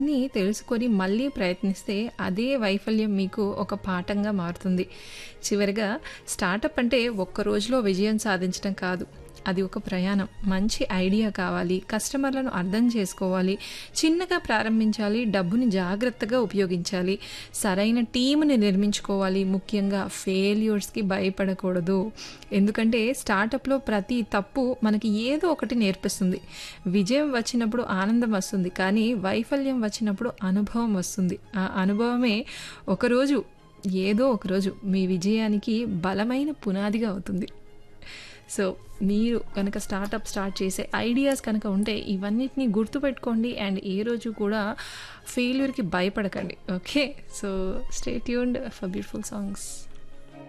ని తెలుసుకొని మళ్ళీ ప్రయత్నిస్తే అదే వైఫల్యం మీకు ఒక పాఠంగా మారుతుంది చివరిగా స్టార్టప్ అంటే ఒక్క రోజులో విజయం సాధించడం కాదు అది ఒక ప్రయాణం మంచి ఐడియా కావాలి కస్టమర్లను అర్థం చేసుకోవాలి చిన్నగా ప్రారంభించాలి డబ్బుని జాగ్రత్తగా ఉపయోగించాలి సరైన టీంని నిర్మించుకోవాలి ముఖ్యంగా ఫెయిల్యూర్స్కి భయపడకూడదు ఎందుకంటే స్టార్టప్లో ప్రతి తప్పు మనకి ఏదో ఒకటి నేర్పిస్తుంది విజయం వచ్చినప్పుడు ఆనందం వస్తుంది కానీ వైఫల్యం వచ్చినప్పుడు అనుభవం వస్తుంది ఆ అనుభవమే ఒకరోజు ఏదో ఒకరోజు మీ విజయానికి బలమైన పునాదిగా అవుతుంది సో మీరు కనుక స్టార్టప్ స్టార్ట్ చేసే ఐడియాస్ కనుక ఉంటే ఇవన్నిటిని గుర్తుపెట్టుకోండి అండ్ ఏ రోజు కూడా ఫెయిల్యూర్కి భయపడకండి okay so stay tuned for beautiful songs